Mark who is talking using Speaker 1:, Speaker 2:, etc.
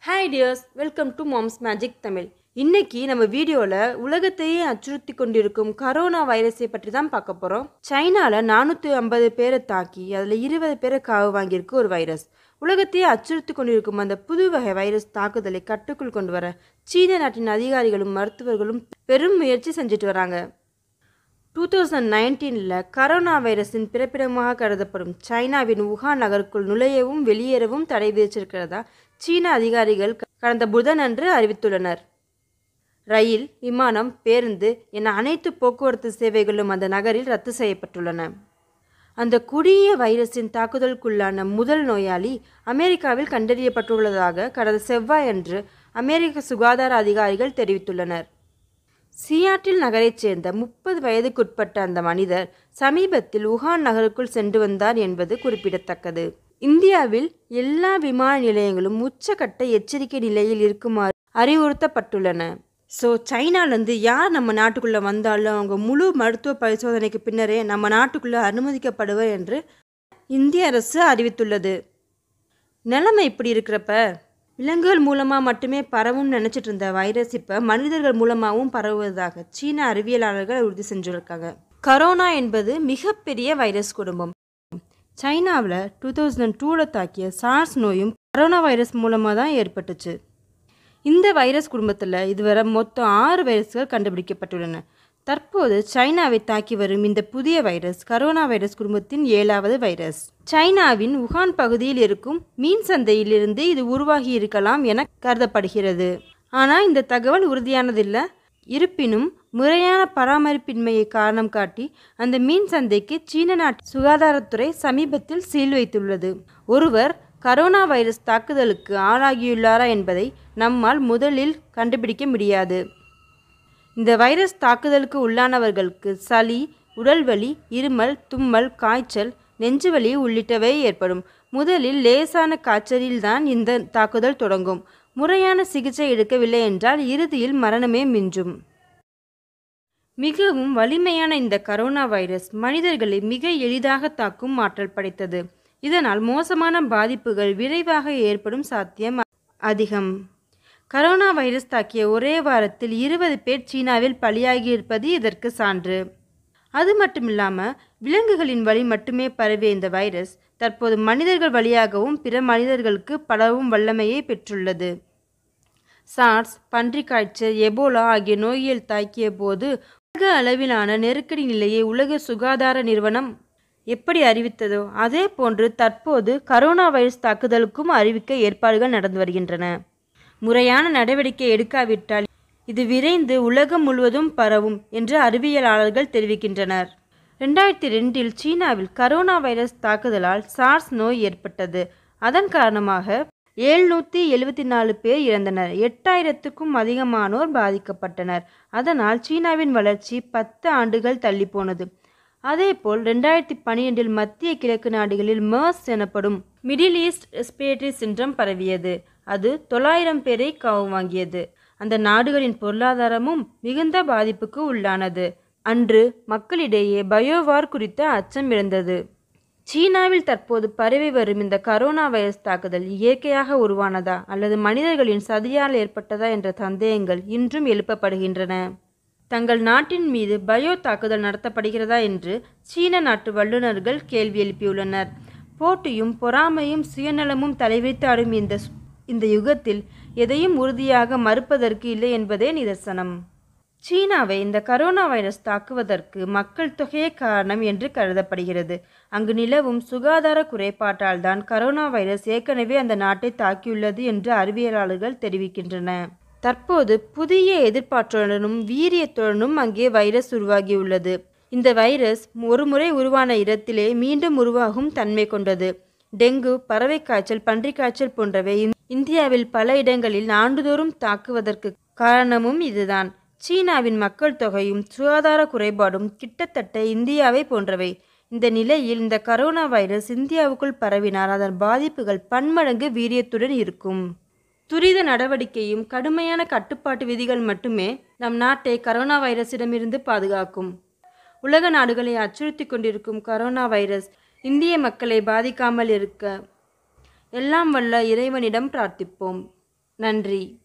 Speaker 1: hi dears welcome to mom's magic Tamil இன்னைக்கு நம்ம வீடியோவில் உலகத்தையே அச்சுறுத்தி கொண்டிருக்கும் கரோனா வைரஸை பற்றி தான் பார்க்க போகிறோம் சைனாவில் நானூற்றி ஐம்பது பேரை தாக்கி அதில் இருபது பேரை காவு வாங்கியிருக்கு ஒரு வைரஸ் உலகத்தையே அச்சுறுத்தி கொண்டிருக்கும் அந்த புது வகை வைரஸ் தாக்குதலை கட்டுக்குள் கொண்டு வர சீன நாட்டின் அதிகாரிகளும் மருத்துவர்களும் பெரும் முயற்சி செஞ்சுட்டு வராங்க டூ தௌசண்ட் நைன்டீனில் கரோனா வைரஸின் பிறப்பிடமாக கருதப்படும் சைனாவின் உகான் நகருக்குள் நுழையவும் வெளியேறவும் தடை விதிச்சிருக்கிறதா சீன அதிகாரிகள் க- கடந்த புதனன்று அறிவித்துள்ளனர் ரயில் விமானம் பேருந்து என அனைத்து போக்குவரத்து சேவைகளும் அந்த நகரில் ரத்து செய்யப்பட்டுள்ளன அந்த கொடிய வைரஸின் தாக்குதலுக்குள்ளான முதல் நோயாளி அமெரிக்காவில் கண்டறியப்பட்டுள்ளதாக கடந்த செவ்வாயன்று அமெரிக்க சுகாதார அதிகாரிகள் தெரிவித்துள்ளனர் சியாட்டில் நகரைச் சேர்ந்த முப்பது வயதுக்குட்பட்ட அந்த மனிதர் சமீபத்தில் உகான் நகருக்குள் சென்று வந்தார் என்பது குறிப்பிடத்தக்கது இந்தியாவில் எல்லா விமான நிலையங்களும் உச்சக்கட்ட எச்சரிக்கை நிலையில் இருக்குமாறு அறிவுறுத்தப்பட்டுள்ளன ஸோ சைனாலேருந்து யார் நம்ம நாட்டுக்குள்ளே வந்தாலும் அவங்க முழு மருத்துவ பரிசோதனைக்கு பின்னரே நம்ம நாட்டுக்குள்ளே அனுமதிக்கப்படுவர் என்று இந்திய அரசு அறிவித்துள்ளது நிலைமை இப்படி இருக்கிறப்ப விலங்குகள் மூலமாக மட்டுமே பரவும் நினச்சிட்டு இருந்த வைரஸ் இப்போ மனிதர்கள் மூலமாகவும் பரவுவதாக சீன அறிவியலாளர்கள் உறுதி செஞ்சுருக்காங்க கரோனா என்பது மிகப்பெரிய வைரஸ் குடும்பம் சைனாவில் டூ தௌசண்ட் டூவில் தாக்கிய சார்ஸ் நோயும் கரோனா வைரஸ் மூலமாக தான் ஏற்பட்டுச்சு இந்த வைரஸ் குடும்பத்தில் இதுவரை மொத்தம் ஆறு வைரஸ்கள் கண்டுபிடிக்கப்பட்டுள்ளன தற்போது சைனாவை தாக்கி வரும் இந்த புதிய வைரஸ் கரோனா வைரஸ் குடும்பத்தின் ஏழாவது வைரஸ் சைனாவின் உகான் பகுதியில் இருக்கும் மீன் சந்தையிலிருந்து இது உருவாகி இருக்கலாம் என கருதப்படுகிறது ஆனால் இந்த தகவல் உறுதியானதில்லை இருப்பினும் முறையான பராமரிப்பின்மையை காரணம் காட்டி அந்த மீன் சந்தைக்கு சீன நாட்டு சுகாதாரத்துறை சமீபத்தில் சீல் வைத்துள்ளது ஒருவர் கரோனா வைரஸ் தாக்குதலுக்கு ஆளாகியுள்ளாரா என்பதை நம்மால் முதலில் கண்டுபிடிக்க முடியாது இந்த வைரஸ் தாக்குதலுக்கு உள்ளானவர்களுக்கு சளி உடல்வலி இருமல் தும்மல் காய்ச்சல் நெஞ்சுவலி உள்ளிட்டவை ஏற்படும் முதலில் லேசான காய்ச்சலில்தான் இந்த தாக்குதல் தொடங்கும் முறையான சிகிச்சை எடுக்கவில்லை என்றால் இறுதியில் மரணமே மிஞ்சும் மிகவும் வலிமையான இந்த கரோனா வைரஸ் மனிதர்களை மிக எளிதாக தாக்கும் ஆற்றல் படைத்தது இதனால் மோசமான பாதிப்புகள் விரைவாக ஏற்படும் சாத்தியம் அதிகம் கரோனா வைரஸ் தாக்கிய ஒரே வாரத்தில் இருபது பேர் சீனாவில் பலியாகியிருப்பது இதற்கு சான்று அது மட்டுமில்லாமல் விலங்குகளின் வழி மட்டுமே பரவிய இந்த வைரஸ் தற்போது மனிதர்கள் வழியாகவும் பிற மனிதர்களுக்கு பரவும் வல்லமையை பெற்றுள்ளது சார்ஸ் பன்றிக் காய்ச்சல் எபோலா ஆகிய நோய்கள் தாக்கிய போது உலக அளவிலான நெருக்கடி நிலையை உலக சுகாதார நிறுவனம் எப்படி அறிவித்ததோ அதே போன்று தற்போது கரோனா வைரஸ் தாக்குதலுக்கும் அறிவிக்க ஏற்பாடுகள் நடந்து வருகின்றன முறையான நடவடிக்கை எடுக்காவிட்டால் இது விரைந்து உலகம் முழுவதும் பரவும் என்று அறிவியலாளர்கள் தெரிவிக்கின்றனர் ரெண்டாயிரத்தி ரெண்டில் சீனாவில் கரோனா வைரஸ் தாக்குதலால் சார்ஸ் நோய் ஏற்பட்டது அதன் காரணமாக எழுநூற்றி எழுபத்தி நாலு பேர் இறந்தனர் எட்டாயிரத்துக்கும் அதிகமானோர் பாதிக்கப்பட்டனர் அதனால் சீனாவின் வளர்ச்சி பத்து ஆண்டுகள் தள்ளி போனது அதேபோல் ரெண்டாயிரத்தி பன்னிரெண்டில் மத்திய கிழக்கு நாடுகளில் MERS எனப்படும் மிடில் ஈஸ்ட் ரெஸ்பிரேட்டரி சின்ரம் பரவியது அது தொள்ளாயிரம் பேரை காவு வாங்கியது அந்த நாடுகளின் பொருளாதாரமும் மிகுந்த பாதிப்புக்கு உள்ளானது அன்று மக்களிடையே பயோவார் குறித்த அச்சம் இருந்தது சீனாவில் தற்போது பரவி வரும் இந்த கரோனா வைரஸ் தாக்குதல் இயற்கையாக உருவானதா அல்லது மனிதர்களின் சதியால் ஏற்பட்டதா என்ற சந்தேகங்கள் இன்றும் எழுப்பப்படுகின்றன தங்கள் நாட்டின் மீது பயோ தாக்குதல் நடத்தப்படுகிறதா என்று சீன நாட்டு வல்லுநர்கள் கேள்வி எழுப்பியுள்ளனர் போட்டியும் பொறாமையும் சுயநலமும் தலைவிரித்தாடும் இந்த சு- இந்த யுகத்தில் எதையும் உறுதியாக மறுப்பதற்கு இல்லை என்பதே நிதர்சனம் சீனாவை இந்த கரோனா வைரஸ் தாக்குவதற்கு மக்கள் தொகையே காரணம் என்று கருதப்படுகிறது அங்கு நிலவும் சுகாதார குறைபாட்டால் தான் கரோனா வைரஸ் ஏற்கனவே அந்த நாட்டை தாக்கியுள்ளது என்று அறிவியலாளர்கள் தெரிவிக்கின்றன தற்போது புதிய எதிர்ப்பாற்றுடனும் வீரியத்துடனும் அங்கே வைரஸ் உருவாகியுள்ளது இந்த வைரஸ் ஒருமுறை உருவான இடத்திலே மீண்டும் உருவாகும் தன்மை கொண்டது டெங்கு பறவை காய்ச்சல் பன்றிக் காய்ச்சல் போன்றவை இந்- இந்தியாவில் பல இடங்களில் ஆண்டுதோறும் தாக்குவதற்கு காரணமும் இதுதான் சீனாவின் மக்கள் தொகையும் சுகாதார குறைபாடும் கிட்டத்தட்ட இந்தியாவை போன்றவை இந்த நிலையில் இந்த கரோனா வைரஸ் இந்தியாவுக்குள் பரவினால் அதன் பாதிப்புகள் பன்மடங்கு வீரியத்துடன் இருக்கும் துரித நடவடிக்கையும் கடுமையான கட்டுப்பாட்டு விதிகள் மட்டுமே நம் நாட்டை கரோனா வைரஸிடமிருந்து பாதுகாக்கும் உலக நாடுகளை அச்சுறுத்தி கொண்டிருக்கும் கரோனா வைரஸ் இந்திய மக்களை பாதிக்காமல் இருக்க எல்லாம் வல்ல இறைவனிடம் பிரார்த்திப்போம் நன்றி